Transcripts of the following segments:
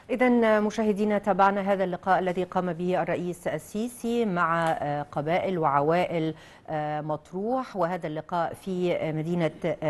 إذا مشاهدينا تابعنا هذا اللقاء الذي قام به الرئيس السيسي مع قبائل وعوائل مطروح وهذا اللقاء في مدينة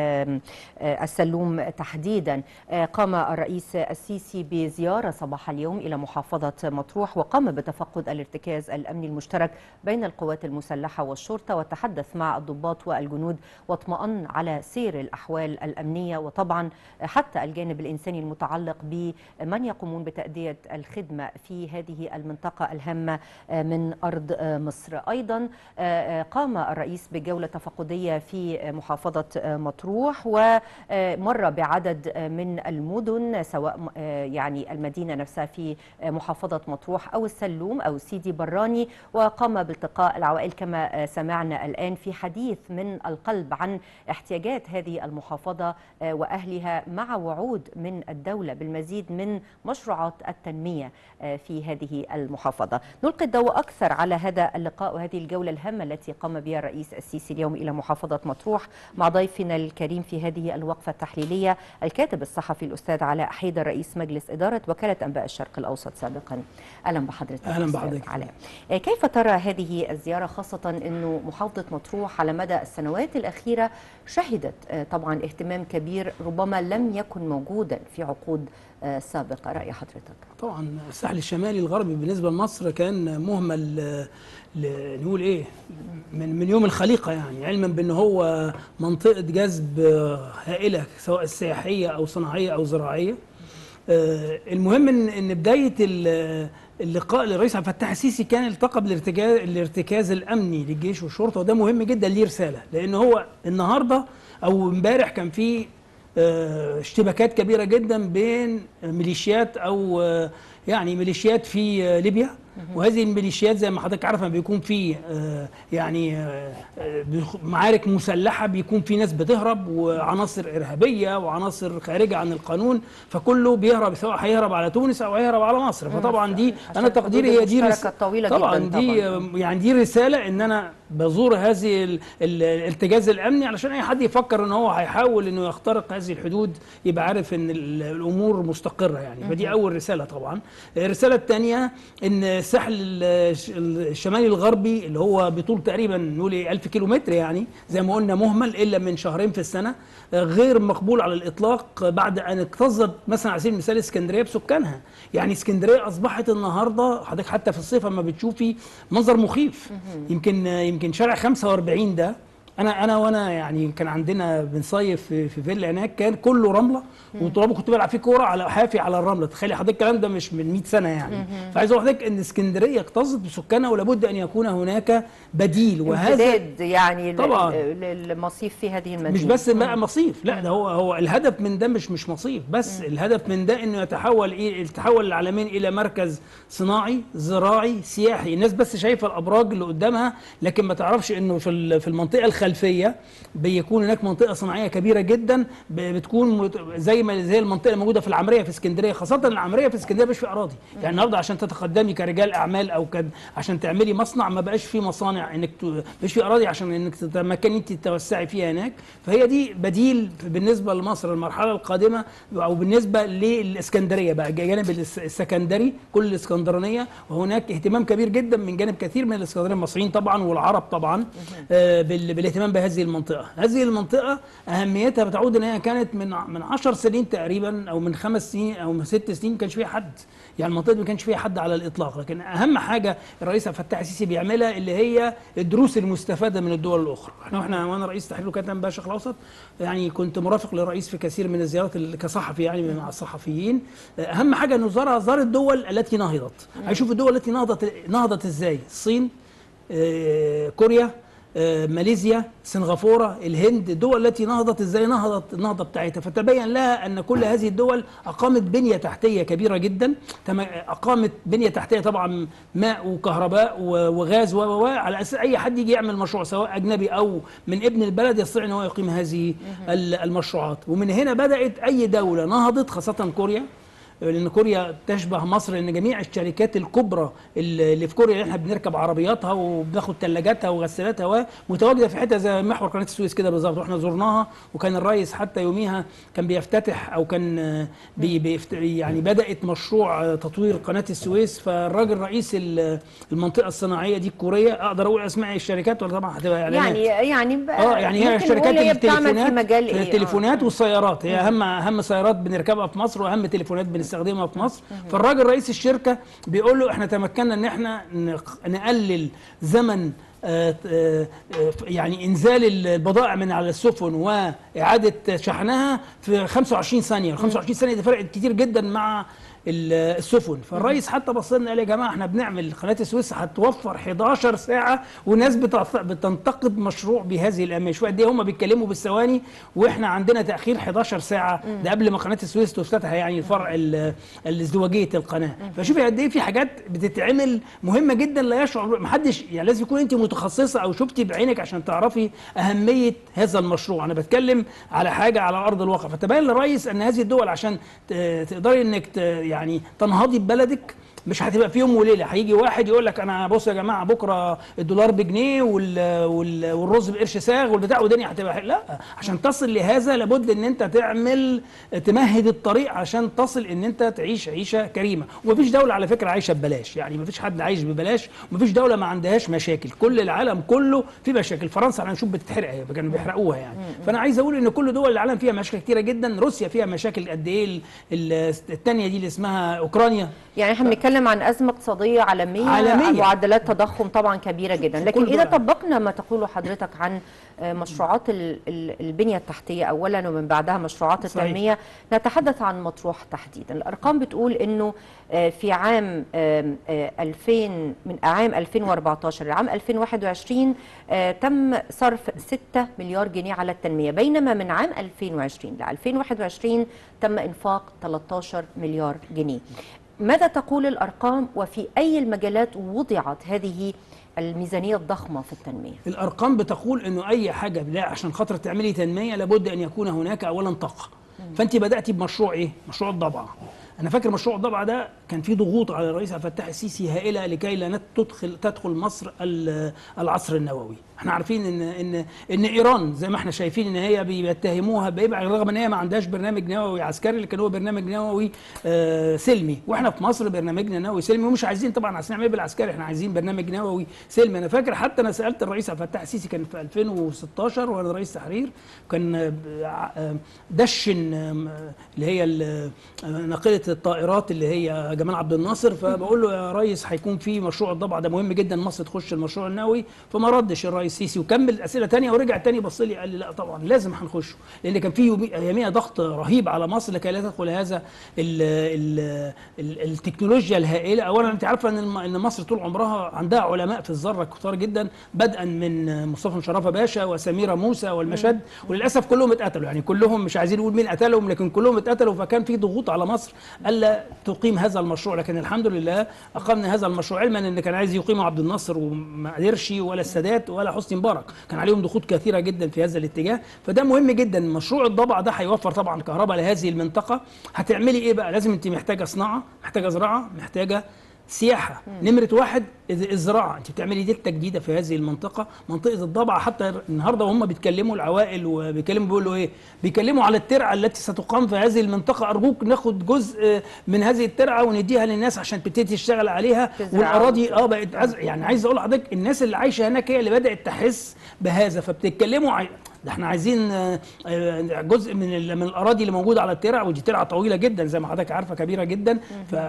السلوم تحديدا قام الرئيس السيسي بزيارة صباح اليوم إلى محافظة مطروح وقام بتفقد الارتكاز الأمني المشترك بين القوات المسلحة والشرطة وتحدث مع الضباط والجنود واطمأن على سير الأحوال الأمنية وطبعا حتى الجانب الإنساني المتعلق بمن يقومون بتأدية الخدمة في هذه المنطقة الهامة من أرض مصر أيضا قام الرئيس بجولة تفقدية في محافظة مطروح ومر بعدد من المدن سواء يعني المدينة نفسها في محافظة مطروح أو السلوم أو سيدي براني وقام بالتقاء العوائل كما سمعنا الآن في حديث من القلب عن احتياجات هذه المحافظة وأهلها مع وعود من الدولة بالمزيد من مشروعات التنمية في هذه المحافظة نلقي الضوء أكثر على هذا اللقاء وهذه الجولة الهامة التي قام بها الرئيس السيسي اليوم إلى محافظة مطروح مع ضيفنا الكريم في هذه الوقفة التحليلية الكاتب الصحفي الأستاذ علاء حيدر رئيس مجلس إدارة وكالة أنباء الشرق الأوسط سابقا أهلا بحضرتك أهلا بحضرتك علاء كيف ترى هذه الزيارة خاصة أنه محافظة مطروح على مدى السنوات الأخيرة شهدت طبعا اهتمام كبير ربما لم يكن موجودا في عقود سابقة رأي حضرتك طبعا الساحل الشمالي الغربي بالنسبة لمصر كان مهمل نقول ايه من من يوم الخليقه يعني علما بان هو منطقه جذب هائله سواء سياحيه او صناعيه او زراعيه المهم ان ان بدايه اللقاء للرئيس عبد الفتاح السيسي كان التقى بالارتكاز الارتكاز الامني للجيش والشرطه وده مهم جدا ليه رساله لان هو النهارده او امبارح كان في اشتباكات كبيره جدا بين ميليشيات او يعني ميليشيات في ليبيا وهذه الميليشيات زي ما حضرتك عارفه بيكون في يعني معارك مسلحه بيكون في ناس بتهرب وعناصر ارهابيه وعناصر خارجه عن القانون فكله بيهرب سواء هيهرب على تونس او هيهرب على مصر فطبعا دي انا تقديري هي دي رس... طويلة طبعا جداً دي طبعاً. يعني دي رساله ان انا بزور هذه الارتجاز الامني علشان اي حد يفكر ان هو هيحاول انه يخترق هذه الحدود يبقى عارف ان الامور مستقره يعني فدي اول رساله طبعا الرساله الثانيه ان الساحل الشمالي الغربي اللي هو بطول تقريبا نقول 1000 كيلو متر يعني زي ما قلنا مهمل الا من شهرين في السنه غير مقبول على الاطلاق بعد ان اكتظت مثلا على سبيل المثال اسكندريه بسكانها يعني اسكندريه اصبحت النهارده حضرتك حتى في الصيف اما بتشوفي منظر مخيف يمكن يمكن شارع 45 ده انا انا وانا يعني كان عندنا بنصيف في, في فيلا هناك كان كله رمله وتراب كنت بلعب فيه كوره على حافي على الرمله تخيلي حضرتك الكلام ده مش من 100 سنه يعني فعايز اقول لحضرتك ان اسكندريه اكتظت بسكانها ولابد ان يكون هناك بديل وهذا امتداد يعني طبعاً. للمصيف في هذه المدينة مش بس بقى مصيف لا ده هو هو الهدف من ده مش مش مصيف بس الهدف من ده انه يتحول ايه يتحول العالمين الى مركز صناعي زراعي سياحي الناس بس شايفه الابراج اللي قدامها لكن ما تعرفش انه في ال- في المنطقه الخلفيه بيكون هناك منطقه صناعيه كبيره جدا ب- بتكون مت- زي ما زي المنطقه الموجوده في العمريه في اسكندريه خاصه العمريه في اسكندريه مش في اراضي يعني النهارده عشان تتقدمي كرجال اعمال او كد عشان تعملي مصنع ما بقاش في مصانع انك ت- مش في اراضي عشان انك تتمكني انت تتوسعي فيها هناك فهي دي بديل بالنسبه لمصر المرحله القادمه او بالنسبه للاسكندريه بقى جانب الس- السكندري كل الاسكندرانيه وهناك اهتمام كبير جدا من جانب كثير من الاسكندرانيه المصريين طبعا والعرب طبعا آه، بال- بالاهتمام بهذه المنطقه هذه المنطقه اهميتها بتعود ان هي كانت من ع- من 10 سنين تقريبا او من خمس سنين او من ست سنين ما كانش فيها حد يعني المنطقه دي ما كانش فيها حد على الاطلاق لكن اهم حاجه الرئيس عبد الفتاح السيسي بيعملها اللي هي الدروس المستفاده من الدول الاخرى احنا واحنا وانا رئيس تحرير وكاله انباء الشرق الاوسط يعني كنت مرافق للرئيس في كثير من الزيارات ال- كصحفي يعني مع الصحفيين اهم حاجه انه زارها زار الدول التي نهضت هيشوف الدول التي نهضت نهضت ازاي الصين آه، كوريا آه، ماليزيا سنغافوره الهند الدول التي نهضت ازاي نهضت النهضه بتاعتها فتبين لها ان كل هذه الدول اقامت بنيه تحتيه كبيره جدا تم- اقامت بنيه تحتيه طبعا ماء وكهرباء و- وغاز و و- و- على اساس اي حد يجي يعمل مشروع سواء اجنبي او من ابن البلد يستطيع ان هو يقيم هذه ال- المشروعات ومن هنا بدات اي دوله نهضت خاصه كوريا لان كوريا تشبه مصر لان جميع الشركات الكبرى اللي في كوريا اللي احنا بنركب عربياتها وبناخد ثلاجاتها وغسالاتها متواجده في حته زي محور قناه السويس كده بالظبط واحنا زرناها وكان الرئيس حتى يوميها كان بيفتتح او كان آه، بي بيفت يعني بدات مشروع آه، تطوير قناه السويس فالراجل رئيس ال- المنطقه الصناعيه دي الكوريه اقدر اقول اسماء الشركات ولا طبعا هتبقى اعلانات يعني يعني ب- اه يعني هي ممكن شركات نقول هي بتعمل التليفونات في مجال في ايه آه. التليفونات والسيارات هي اهم اهم سيارات بنركبها في مصر واهم تليفونات بنستخدمها في مصر فالراجل رئيس الشركه بيقول له احنا تمكنا ان احنا نق- نقلل زمن آه، آه، آه، يعني انزال البضائع من على السفن واعاده شحنها في 25 ثانيه ال 25 ثانيه دي فرقت كتير جدا مع ال- السفن فالرئيس حتى بص لنا قال يا جماعه احنا بنعمل قناه السويس هتوفر 11 ساعه والناس بتعت- بتنتقد مشروع بهذه الاهميه شوف قد ايه هم بيتكلموا بالثواني واحنا عندنا تاخير 11 ساعه ده قبل ما قناه السويس تفتتح يعني الفرع ال- الازدواجيه القناه فشوفي قد ايه في حاجات بتتعمل مهمه جدا لا يشعر محدش يعني لازم يكون انت متخصصه او شفتي بعينك عشان تعرفي اهميه هذا المشروع انا بتكلم على حاجه على ارض الواقع فتبين للرئيس ان هذه الدول عشان ت- تقدري انك ت- يعني تنهضي ببلدك مش هتبقى في يوم وليله هيجي واحد يقول لك انا بص يا جماعه بكره الدولار بجنيه وال وال والرز بقرش ساغ والبتاع والدنيا هتبقى حل- لا عشان تصل لهذا لابد ان انت تعمل تمهد الطريق عشان تصل ان انت تعيش عيشه كريمه ومفيش دوله على فكره عايشه ببلاش يعني مفيش حد عايش ببلاش ومفيش دوله ما عندهاش مشاكل كل العالم كله في مشاكل فرنسا هنشوف بتتحرق اهي كانوا بيحرقوها يعني فانا عايز اقول ان كل دول العالم فيها مشاكل كتيره جدا روسيا فيها مشاكل قد ايه ال- ال- الثانيه دي اللي اسمها اوكرانيا يعني احنا بنتكلم عن ازمه اقتصاديه عالميه عالمية. معدلات تضخم طبعا كبيره جدا لكن كل اذا دول. طبقنا ما تقوله حضرتك عن آه، مشروعات ال- ال- البنيه التحتيه اولا ومن بعدها مشروعات صحيح. التنميه نتحدث عن مطروح تحديدا الارقام بتقول انه آه، في عام آم، آه، 2000 من عام 2014 لعام 2021 آه، تم صرف 6 مليار جنيه على التنميه بينما من عام 2020 ل 2021 تم انفاق 13 مليار جنيه ماذا تقول الارقام وفي اي المجالات وضعت هذه الميزانيه الضخمه في التنميه الارقام بتقول انه اي حاجه لا عشان خاطر تعملي تنميه لابد ان يكون هناك اولا طاقه فانت بداتي بمشروع ايه مشروع الضبعه انا فاكر مشروع الضبعه ده كان فيه ضغوط على الرئيس عبد الفتاح السيسي هائله لكي لا تدخل تدخل مصر ال- العصر النووي احنا عارفين ان ان ان ايران زي ما احنا شايفين ان هي بيتهموها بيبقى رغم ان هي ما عندهاش برنامج نووي عسكري لكن هو برنامج نووي آه سلمي واحنا في مصر برنامجنا نووي سلمي ومش عايزين طبعا عايزين نعمل إيه بالعسكري احنا عايزين برنامج نووي سلمي انا فاكر حتى انا سالت الرئيس عبد الفتاح السيسي كان في 2016 وانا رئيس تحرير كان آه، آه، دشن آه، اللي هي ال- آه، ناقله الطائرات اللي هي جمال عبد الناصر فبقول له يا ريس هيكون في مشروع الضبع ده مهم جدا مصر تخش المشروع النووي فما ردش الرئيس السيسي وكمل اسئله تانية ورجع تاني بص لي قال لي لا طبعا لازم هنخشه لان كان في يومي- اياميها ضغط رهيب على مصر لكي لا تدخل هذا ال ال ال التكنولوجيا الهائله اولا انت عارفه ان الم- ان مصر طول عمرها عندها علماء في الذره كتار جدا بدءا من مصطفى شرافه باشا وسميره موسى والمشد وللاسف كلهم اتقتلوا يعني كلهم مش عايزين نقول مين قتلهم لكن كلهم اتقتلوا فكان في ضغوط على مصر الا تقيم هذا المشروع لكن الحمد لله اقمنا هذا المشروع علما ان كان عايز يقيمه عبد الناصر وما قدرش ولا السادات ولا حسني مبارك كان عليهم ضغوط كثيره جدا في هذا الاتجاه فده مهم جدا مشروع الضبع ده هيوفر طبعا كهرباء لهذه المنطقه هتعملي ايه بقى لازم انت محتاجه صناعه محتاجه زراعه محتاجه سياحه نمره واحد الز- الزراعه انت بتعملي دلتا جديده في هذه المنطقه منطقه الضبع حتى النهارده وهم بيتكلموا العوائل وبيتكلموا بيقولوا ايه بيكلموا على الترعه التي ستقام في هذه المنطقه ارجوك ناخد جزء من هذه الترعه ونديها للناس عشان تبتدي تشتغل عليها تزرع والاراضي اه بقت عز... يعني عايز اقول لحضرتك الناس اللي عايشه هناك هي اللي بدات تحس بهذا فبتتكلموا عن ده احنا عايزين آه، آه، جزء من ال- من الاراضي اللي موجوده على الترع ودي ترعه طويله جدا زي ما حضرتك عارفه كبيره جدا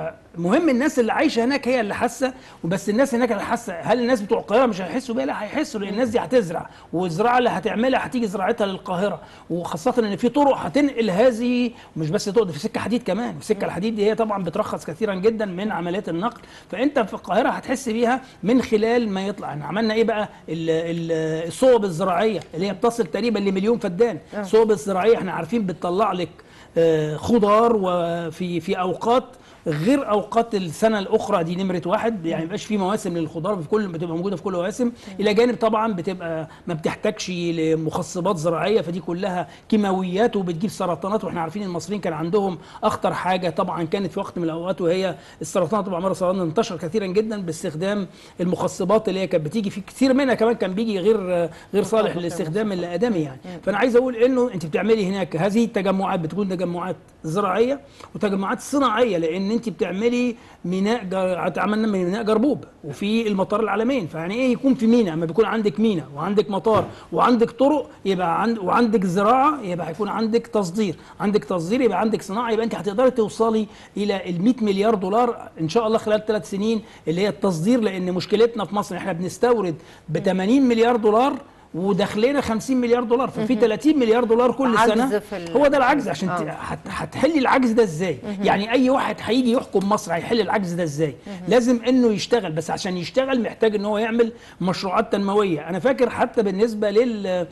فمهم الناس اللي عايشه هناك هي اللي حاسه وبس الناس هناك اللي حاسه هل الناس بتوع القاهره مش هيحسوا بيها لا هيحسوا لان الناس دي هتزرع والزراعه اللي هتعملها هتيجي زراعتها للقاهره وخاصه ان في طرق هتنقل هذه مش بس طرق ده في سكه حديد كمان السكه الحديد دي هي طبعا بترخص كثيرا جدا من عمليات النقل فانت في القاهره هتحس بيها من خلال ما يطلع احنا عملنا ايه بقى ال- ال- الصوب الزراعيه اللي هي بتصل تقريبا لمليون فدان الصوب الزراعيه احنا عارفين بتطلع لك آه، خضار وفي في اوقات غير اوقات السنه الاخرى دي نمره واحد يعني ما يبقاش في مواسم للخضار في كل بتبقى موجوده في كل مواسم الى جانب طبعا بتبقى ما بتحتاجش لمخصبات زراعيه فدي كلها كيماويات وبتجيب سرطانات واحنا عارفين المصريين كان عندهم اخطر حاجه طبعا كانت في وقت من الاوقات وهي السرطان طبعا مرض السرطان انتشر كثيرا جدا باستخدام المخصبات اللي هي كانت بتيجي في كثير منها كمان كان بيجي غير غير صالح للاستخدام الادمي يعني فانا عايز اقول انه انت بتعملي هناك هذه التجمعات بتكون تجمعات زراعيه وتجمعات صناعيه لان انت بتعملي ميناء جر... عملنا ميناء جربوب وفي المطار العالمين فيعني ايه يكون في ميناء اما بيكون عندك ميناء وعندك مطار وعندك طرق يبقى عند وعندك زراعه يبقى هيكون عندك تصدير عندك تصدير يبقى عندك صناعه يبقى انت هتقدري توصلي الى ال 100 مليار دولار ان شاء الله خلال ثلاث سنين اللي هي التصدير لان مشكلتنا في مصر احنا بنستورد ب 80 مليار دولار ودخلنا 50 مليار دولار ففي 30 مليار دولار كل عجز سنه في ال- هو ده العجز عشان آه. ت- هت- هتحلي العجز ده ازاي يعني اي واحد هيجي يحكم مصر هيحل العجز ده ازاي لازم انه يشتغل بس عشان يشتغل محتاج ان هو يعمل مشروعات تنمويه انا فاكر حتى بالنسبه لل ال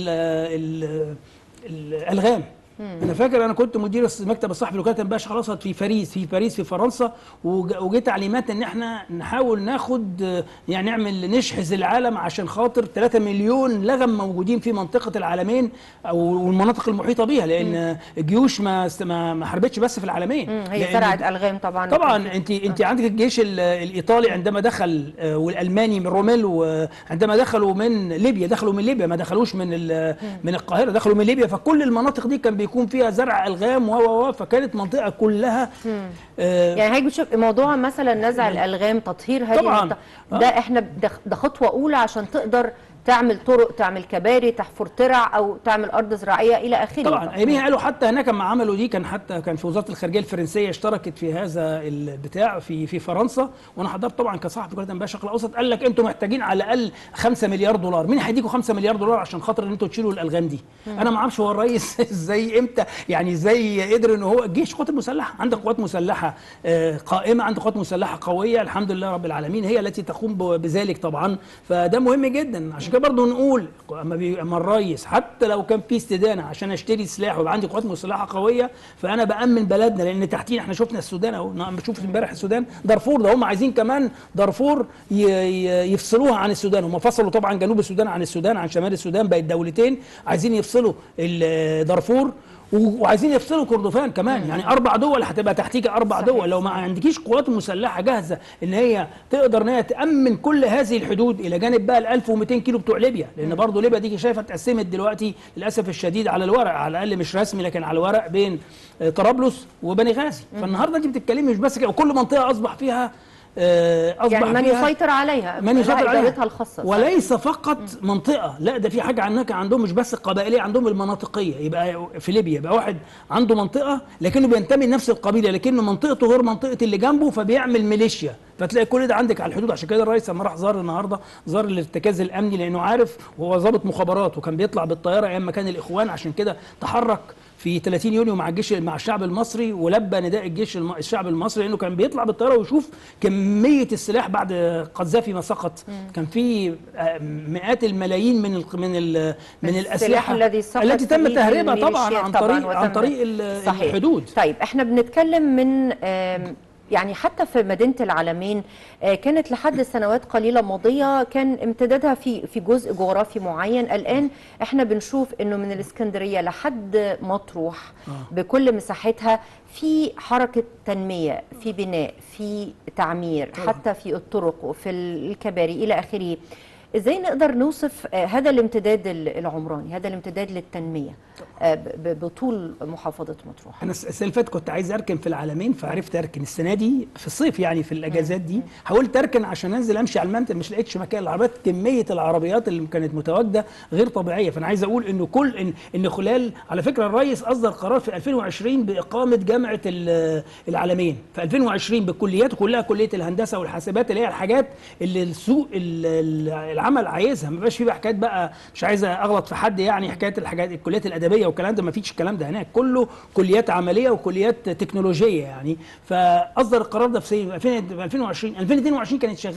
ال الالغام انا فاكر انا كنت مدير مكتب الصحفي لوكاله الانباء خلاص في باريس في باريس في فرنسا وج- وجه تعليمات ان احنا نحاول ناخد آه، يعني نعمل نشحذ العالم عشان خاطر 3 مليون لغم موجودين في منطقه العالمين او والمناطق المحيطه بيها لان الجيوش ما است- ما ما حاربتش بس في العالمين مم، هي لأن زرعت الغام طبعا طبعا انت انت عندك الجيش ال- الايطالي عندما دخل آه، والالماني من روميل وعندما دخلوا من ليبيا دخلوا من ليبيا ما دخلوش من ال- من القاهره دخلوا من ليبيا فكل المناطق دي كان بيكون فيها زرع الغام و و و فكانت منطقه كلها آه، يعني هيك بتشوف موضوع مثلا نزع الالغام تطهير هذه طبعاً. المنطقة، ده احنا ده ده خطوه اولى عشان تقدر تعمل طرق تعمل كباري تحفر ترع او تعمل ارض زراعيه الى اخره طبعا اياميها قالوا حتى هناك لما عملوا دي كان حتى كان في وزاره الخارجيه الفرنسيه اشتركت في هذا البتاع في في فرنسا وانا حضرت طبعا كصحفي كره انباء الشرق الاوسط قال لك انتم محتاجين على الاقل 5 مليار دولار مين هيديكوا 5 مليار دولار عشان خاطر ان انتوا تشيلوا الالغام دي انا ما اعرفش هو الرئيس ازاي امتى يعني ازاي قدر ان هو الجيش قوات مسلحه عندك قوات مسلحه آه، قائمه عندك قوات مسلحه قويه الحمد لله رب العالمين هي التي تقوم ب- بذلك طبعا فده مهم جدا عشان كده برضه نقول اما بي- اما الرئيس حتى لو كان في استدانه عشان اشتري سلاح ويبقى عندي قوات مسلحه قويه فانا بامن بلدنا لان تحتينا احنا شفنا السودان اهو نعم بشوف امبارح السودان دارفور ده هم عايزين كمان دارفور ي- ي- يفصلوها عن السودان هم فصلوا طبعا جنوب السودان عن السودان عن شمال السودان بقت دولتين عايزين يفصلوا ال- دارفور و- وعايزين يفصلوا كردفان كمان يعني اربع دول هتبقى تحتيك اربع صحيح. دول لو ما عندكيش قوات مسلحه جاهزه ان هي تقدر ان هي تامن كل هذه الحدود الى جانب بقى ال 1200 كيلو بتوع ليبيا لان برضه ليبيا دي شايفه اتقسمت دلوقتي للاسف الشديد على الورق على الاقل مش رسمي لكن على الورق بين آه، طرابلس وبني غازي فالنهارده انت بتتكلمي مش بس كده وكل منطقه اصبح فيها آه، اصبح يعني من فيها يسيطر عليها من يسيطر لها عليها ادارتها الخاصه وليس فقط منطقه لا ده في حاجه عنك عندهم مش بس القبائليه عندهم المناطقيه يبقى في ليبيا يبقى واحد عنده منطقه لكنه بينتمي لنفس القبيله لكنه منطقته غير منطقه اللي جنبه فبيعمل ميليشيا فتلاقي كل ده عندك على الحدود عشان كده الرئيس لما راح زار النهارده زار الارتكاز الامني لانه عارف وهو ضابط مخابرات وكان بيطلع بالطياره ايام ما كان الاخوان عشان كده تحرك في 30 يونيو مع الجيش مع الشعب المصري ولبى نداء الجيش الم... الشعب المصري لانه كان بيطلع بالطياره ويشوف كميه السلاح بعد قذافي ما سقط كان في آه، مئات الملايين من ال... من ال... من السلاح الاسلحه الذي سقط التي تم فيه تهريبها طبعا الميليشيات عن طبعاً طريق عن وتم- طريق ال- صحيح. الحدود طيب احنا بنتكلم من آم، يعني حتى في مدينه العالمين آه، كانت لحد سنوات قليله ماضيه كان امتدادها في في جزء جغرافي معين الان احنا بنشوف انه من الاسكندريه لحد مطروح بكل مساحتها في حركه تنميه في بناء في تعمير طبعاً. حتى في الطرق وفي الكباري الى اخره ازاي نقدر نوصف آه، هذا الامتداد ال- العمراني هذا الامتداد للتنميه آه، ب- ب- بطول محافظه مطروح انا السنه اللي فاتت كنت عايز اركن في العالمين فعرفت اركن السنه دي في الصيف يعني في الاجازات دي حاولت اركن عشان انزل امشي على المنتل مش لقيتش مكان العربيات كميه العربيات اللي كانت متواجده غير طبيعيه فانا عايز اقول انه كل ان ان خلال على فكره الرئيس اصدر قرار في 2020 باقامه جامعه ال- العالمين في 2020 بالكليات كلها كليه الهندسه والحاسبات اللي هي الحاجات اللي السوق ال- ال- العمل عايزها ما بقاش في بقى حكايات بقى مش عايز اغلط في حد يعني حكايه الحاجات الكليات الادبيه والكلام ده ما فيش الكلام ده هناك كله كليات عمليه وكليات تكنولوجيه يعني فاصدر القرار ده في سنة 2000 2020 2022 كانت شغاله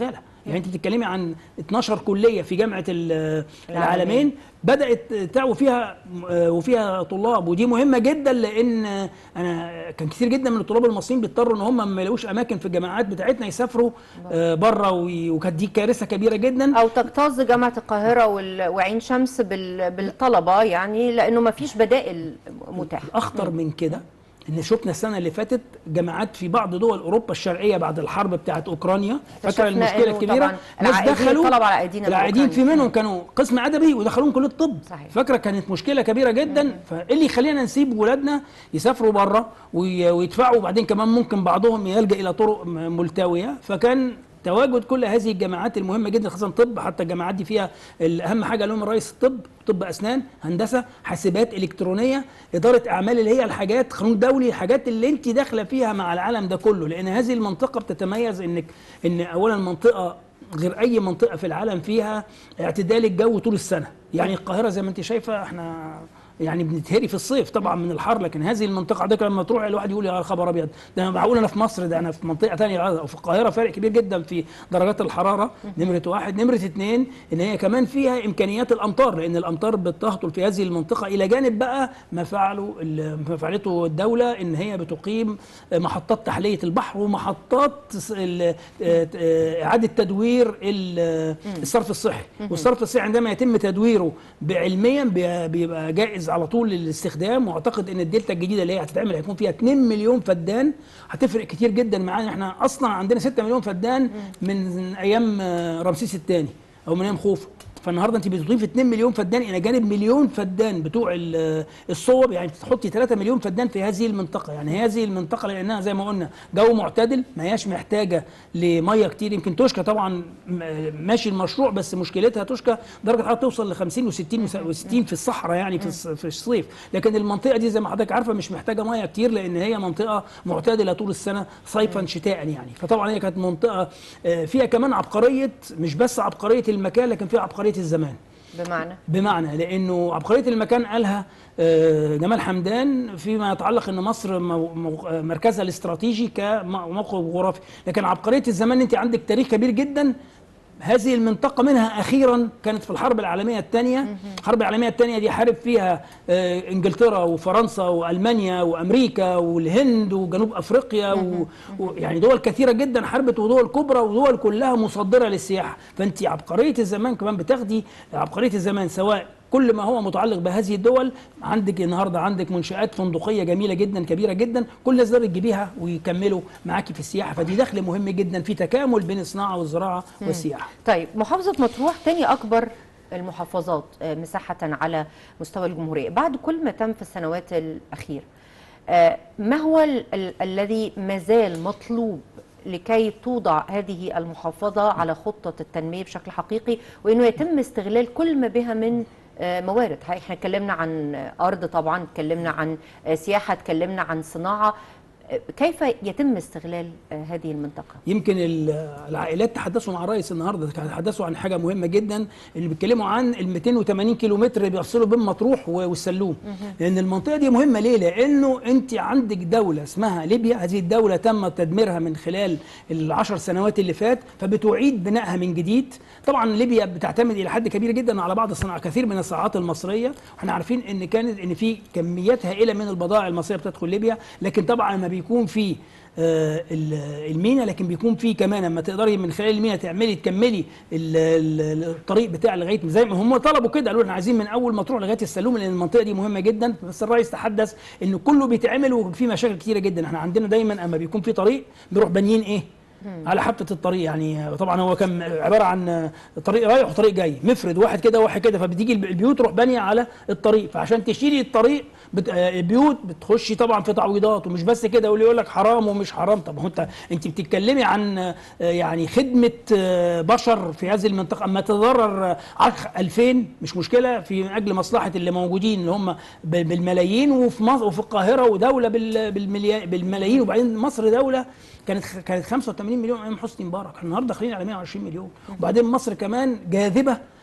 يعني انت بتتكلمي عن 12 كليه في جامعه ال- العالمين. العالمين بدات تعوي فيها وفيها طلاب ودي مهمه جدا لان انا كان كتير جدا من الطلاب المصريين بيضطروا ان هم ما يلاقوش اماكن في الجامعات بتاعتنا يسافروا بره وكانت دي كارثه كبيره جدا او تكتظ جامعه القاهره وال- وعين شمس بال- بالطلبه يعني لانه ما فيش بدائل متاحه الاخطر من كده ان شفنا السنه اللي فاتت جامعات في بعض دول اوروبا الشرقيه بعد الحرب بتاعت اوكرانيا فاكره اكتشفنا المشكله إنه الكبيره طبعاً العائدين طلبوا على أيدينا العائدين في الأوكراني. منهم كانوا قسم ادبي ودخلوهم كليه الطب صحيح. فاكره كانت مشكله كبيره جدا فايه اللي يخلينا نسيب ولادنا يسافروا بره وي- ويدفعوا وبعدين كمان ممكن بعضهم يلجا الى طرق م- ملتويه فكان تواجد كل هذه الجامعات المهمه جدا خاصه طب حتى الجامعات دي فيها اهم حاجه لهم رئيس الطب طب اسنان هندسه حاسبات الكترونيه اداره اعمال اللي هي الحاجات قانون دولي الحاجات اللي انت داخله فيها مع العالم ده كله لان هذه المنطقه بتتميز انك ان اولا منطقه غير اي منطقه في العالم فيها اعتدال الجو طول السنه يعني القاهره زي ما انت شايفه احنا يعني بنتهري في الصيف طبعا من الحر لكن هذه المنطقه عندك لما تروح الواحد يقول يا خبر ابيض ده انا معقول انا في مصر ده انا في منطقه ثانيه او في القاهره فرق كبير جدا في درجات الحراره نمره واحد نمره اثنين ان هي كمان فيها امكانيات الامطار لان الامطار بتهطل في هذه المنطقه الى جانب بقى ما فعله ال- ما فعلته الدوله ان هي بتقيم محطات تحليه البحر ومحطات س- ال- آه، آه، اعاده تدوير ال- الصرف الصحي والصرف الصحي عندما يتم تدويره بعلميا بي- بيبقى جائز على طول للاستخدام واعتقد ان الدلتا الجديده اللي هي هتتعمل هيكون فيها 2 مليون فدان هتفرق كتير جدا معانا احنا اصلا عندنا 6 مليون فدان من ايام آه، رمسيس الثاني او من ايام خوفو فالنهارده انت بتضيف 2 مليون فدان الى جانب مليون فدان بتوع ال- الصوب يعني بتحطي 3 مليون فدان في هذه المنطقه يعني هذه المنطقه لانها زي ما قلنا جو معتدل ما هياش محتاجه لميه كتير يمكن توشكا طبعا م- ماشي المشروع بس مشكلتها توشكا درجه الحراره توصل ل 50 و60 و60 في الصحراء يعني في الص- في الصيف لكن المنطقه دي زي ما حضرتك عارفه مش محتاجه ميه كتير لان هي منطقه معتدله طول السنه صيفا شتاء يعني فطبعا هي كانت منطقه آه، فيها كمان عبقريه مش بس عبقريه المكان لكن فيها عبقريه الزمان بمعنى بمعنى لانه عبقريه المكان قالها آه، جمال حمدان فيما يتعلق ان مصر مو- مو- آه، مركزها الاستراتيجي كموقع جغرافي لكن عبقريه الزمان انت عندك تاريخ كبير جدا هذه المنطقة منها أخيرا كانت في الحرب العالمية الثانية الحرب العالمية الثانية دي حارب فيها آه، إنجلترا وفرنسا وألمانيا وأمريكا والهند وجنوب أفريقيا و- ويعني دول كثيرة جدا حاربت ودول كبرى ودول كلها مصدرة للسياحة فأنت عبقرية الزمان كمان بتاخدي عبقرية الزمان سواء كل ما هو متعلق بهذه الدول عندك النهارده عندك منشآت فندقية جميلة جدا كبيرة جدا كل الناس تقدر تجيبيها ويكملوا معاكي في السياحة فدي دخل مهم جدا في تكامل بين الصناعة والزراعة والسياحة طيب محافظة مطروح تاني أكبر المحافظات آه، مساحة على مستوى الجمهورية بعد كل ما تم في السنوات الأخيرة آه، ما هو ال- ال- الذي مازال مطلوب لكي توضع هذه المحافظة على خطة التنمية بشكل حقيقي وأنه يتم استغلال كل ما بها من آه، موارد احنا اتكلمنا عن أرض طبعا اتكلمنا عن آه، سياحة اتكلمنا عن صناعة آه، كيف يتم استغلال آه، هذه المنطقة؟ يمكن ال- العائلات تحدثوا مع الرئيس النهارده تحدثوا عن حاجه مهمه جدا اللي بيتكلموا عن ال 280 كيلو متر اللي بيفصلوا بين مطروح و- والسلوم لان المنطقه دي مهمه ليه؟ لانه انت عندك دوله اسمها ليبيا هذه الدوله تم تدميرها من خلال العشر سنوات اللي فات فبتعيد بنائها من جديد طبعا ليبيا بتعتمد الى حد كبير جدا على بعض الصناعات كثير من الصناعات المصريه واحنا عارفين ان كانت ان في كميات هائله من البضائع المصريه بتدخل ليبيا لكن طبعا ما بيكون في آه، ال- المينا لكن بيكون في كمان اما تقدري من خلال المينا تعملي تكملي ال- ال- الطريق بتاع لغايه زي ما هم طلبوا كده قالوا احنا عايزين من اول ما تروح لغايه السلوم لان المنطقه دي مهمه جدا بس الرئيس تحدث ان كله بيتعمل وفي مشاكل كتيره جدا احنا عندنا دايما اما بيكون في طريق بيروح بانيين ايه على حافه الطريق يعني طبعا هو كان عباره عن طريق رايح وطريق جاي مفرد واحد كده وواحد كده فبتيجي البيوت تروح بانيه على الطريق فعشان تشيلي الطريق بت... آه، البيوت بتخشي طبعا في تعويضات ومش بس كده واللي يقول لك حرام ومش حرام طب هو انت انت بتتكلمي عن آه، يعني خدمه آه، بشر في هذه المنطقه اما تضرر آه، عخ 2000 مش مشكله في من اجل مصلحه اللي موجودين اللي هم ب- بالملايين وفي مصر وفي القاهره ودوله بال... بالمليا... بالملايين وبعدين مصر دوله كانت كانت 85 مليون ايام حسني مبارك احنا النهارده داخلين على 120 مليون وبعدين مصر كمان جاذبه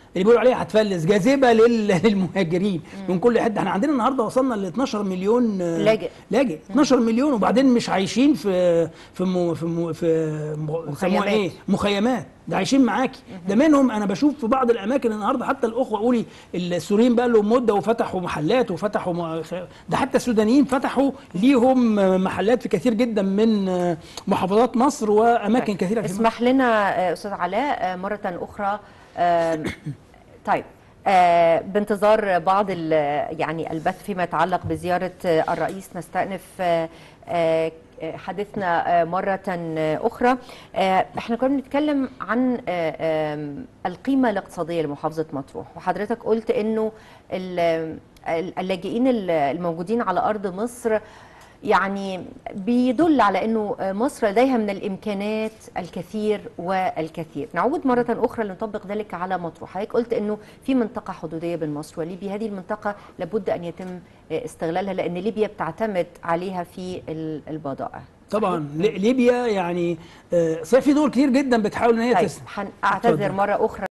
اللي بيقولوا عليها هتفلس جاذبه لل- للمهاجرين من كل حته احنا عندنا النهارده وصلنا ل 12 مليون آه، لاجئ. لاجئ 12 مليون وبعدين مش عايشين في في مو في مو في م- يسموها ايه مخيمات. مخيمات ده عايشين معاكي ده منهم انا بشوف في بعض الاماكن النهارده حتى الاخوه قولي السوريين بقى لهم مده وفتحوا محلات وفتحوا م- ده حتى السودانيين فتحوا ليهم محلات في كثير جدا من محافظات مصر واماكن كثيره في مصر. اسمح لنا آه، استاذ علاء آه، مره اخرى آم، طيب آه، بانتظار بعض ال- يعني البث فيما يتعلق بزياره آه، الرئيس نستأنف آه، آه، حديثنا آه، مرة آه، أخرى آه، احنا كنا بنتكلم عن آه، آم، القيمة الاقتصادية لمحافظة مطروح وحضرتك قلت انه ال- اللاجئين الموجودين على أرض مصر يعني بيدل على انه مصر لديها من الامكانات الكثير والكثير نعود مره اخرى لنطبق ذلك على مطروح حضرتك قلت انه في منطقه حدوديه بين مصر وليبيا هذه المنطقه لابد ان يتم استغلالها لان ليبيا بتعتمد عليها في ال- البضائع طبعا لي- ليبيا يعني آه، صحيح في دول كتير جدا بتحاول ان هي طيب تس- هنعتذر اتفضل. مره اخرى